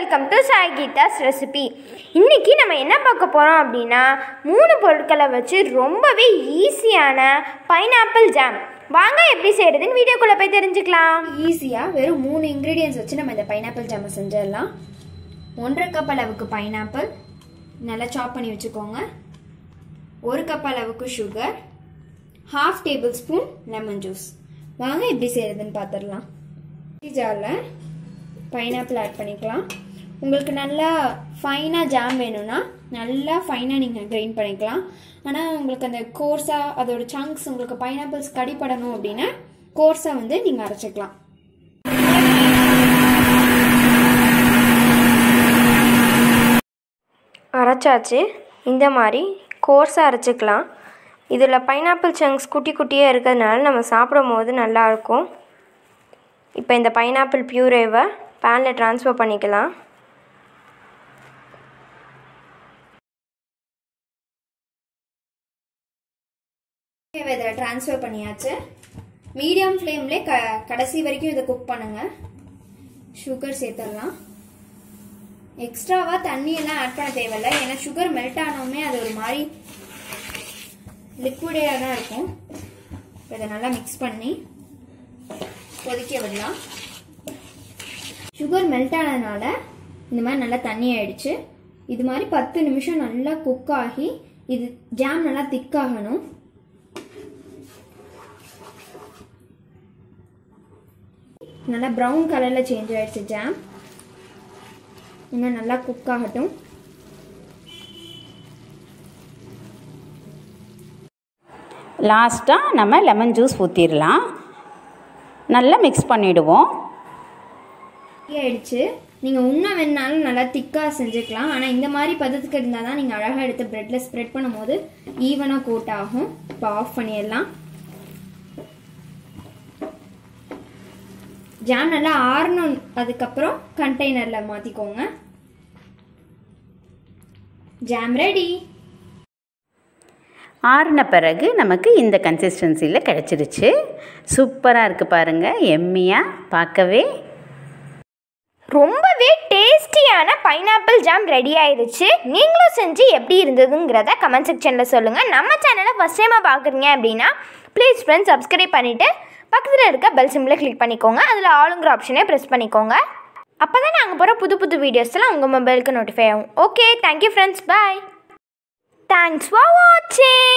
welcome to Sai Geetha's recipe இன்றைக்கி நம்ம என்ன பார்க்க போகிறோம் அப்படின்னா மூணு பொருட்களை வச்சு ரொம்பவே ஈஸியான பைனாப்பிள் ஜாம் வாங்க எப்படி செய்கிறதுன்னு வீடியோக்குள்ளே போய் தெரிஞ்சுக்கலாம் ஈஸியாக வெறும் மூணு இன்க்ரீடியன்ஸ் வச்சு நம்ம இந்த பைனாப்பிள் ஜாமை செஞ்சிடலாம் ஒன்றரை கப் அளவுக்கு பைனாப்பிள் நல்லா சாப் பண்ணி வச்சுக்கோங்க ஒரு கப் அளவுக்கு sugar half tablespoon lemon juice வாங்க எப்படி செய்கிறதுன்னு பார்த்துடலாம் ஜாரில் பைனாப்பிள் ஆட் பண்ணிக்கலாம் உங்களுக்கு நல்லா ஃபைனாக ஜாம் வேணும்னா நல்லா ஃபைனாக நீங்கள் கிரைண்ட் பண்ணிக்கலாம் ஆனால் உங்களுக்கு அந்த கோர்ஸாக அதோட சங்க்ஸ் உங்களுக்கு பைனாப்பிள்ஸ் கடிப்படணும் அப்படின்னா கோர்ஸாக வந்து நீங்கள் அரைச்சிக்கலாம் அரைச்சாச்சு இந்த மாதிரி கோர்ஸாக அரைச்சிக்கலாம் இதில் பைனாப்பிள் சங்க்ஸ் குட்டி குட்டியாக இருக்கிறதுனால நம்ம சாப்பிடும் போது நல்லாயிருக்கும் இப்போ இந்த பைனாப்பிள் பியூரேவை பேனில் ட்ரான்ஸ்ஃபர் பண்ணிக்கலாம் இதில் ட்ரான்ஸ்ஃபர் பண்ணியாச்சு மீடியம் ஃப்ளேம்லே க கடைசி வரைக்கும் இதை குக் பண்ணுங்க சுகர் சேர்த்துடலாம் எக்ஸ்ட்ராவாக தண்ணியெல்லாம் ஆட் பண்ண தேவையில்லை ஏன்னா சுகர் மெல்ட் ஆனவுமே அது ஒரு மாதிரி லிக்விடாக தான் இருக்கும் இப்போ இதை நல்லா மிக்ஸ் பண்ணி கொதிக்க விடலாம் சுகர் மெல்ட் ஆனதுனால இந்த மாதிரி நல்லா தண்ணி ஆயிடுச்சு இது மாதிரி பத்து நிமிஷம் நல்லா குக் ஆகி இது ஜாம் நல்லா திக்காகணும் நல்லா ப்ரௌன் கலரில் சேஞ்ச் ஆயிடுச்சு ஜாம் இன்னும் நல்லா குக் ஆகட்டும் லாஸ்ட்டாக நம்ம லெமன் ஜூஸ் ஊற்றிடலாம் நல்லா மிக்ஸ் பண்ணிவிடுவோம் ஆயிடுச்சு நீங்கள் உண்ண வேணாலும் நல்லா திக்காக செஞ்சுக்கலாம் ஆனால் இந்த மாதிரி பதத்துக்கு இருந்தால் தான் நீங்கள் அழகாக எடுத்து ப்ரெட்டில் ஸ்ப்ரெட் பண்ணும்போது ஈவனாக கோட் ஆகும் இப்போ ஆஃப் பண்ணிடலாம் ஜாம் நல்லா ஆறணும் அதுக்கப்புறம் கண்டெய்னரில் மாற்றிக்கோங்க ஜாம் ரெடி ஆறின பிறகு நமக்கு இந்த கன்சிஸ்டன்சியில் கிடச்சிருச்சு சூப்பராக இருக்குது பாருங்கள் எம்மியாக பார்க்கவே ரொம்பவே டேஸ்டியான பைனாப்பிள் ஜாம் ரெடி ஆயிருச்சு நீங்களும் செஞ்சு எப்படி இருந்ததுங்கிறத கமெண்ட் செக்ஷனில் சொல்லுங்கள் நம்ம சேனலை ஃபஸ்ட் டைமாக பார்க்குறீங்க அப்படின்னா ப்ளீஸ் ஃப்ரெண்ட்ஸ் சப்ஸ்கிரைப் பண்ணிவிட்டு பக்கத்தில் இருக்க பெல் சிம்பிளை கிளிக் பண்ணிக்கோங்க அதில் ஆளுங்கிற ஆப்ஷனே ப்ரெஸ் பண்ணிக்கோங்க அப்போ தான் நாங்கள் போகிற புது புது வீடியோஸ்லாம் உங்கள் மொபைலுக்கு நோட்டிஃபை ஆகும் okay thank you friends bye thanks for வாட்சிங்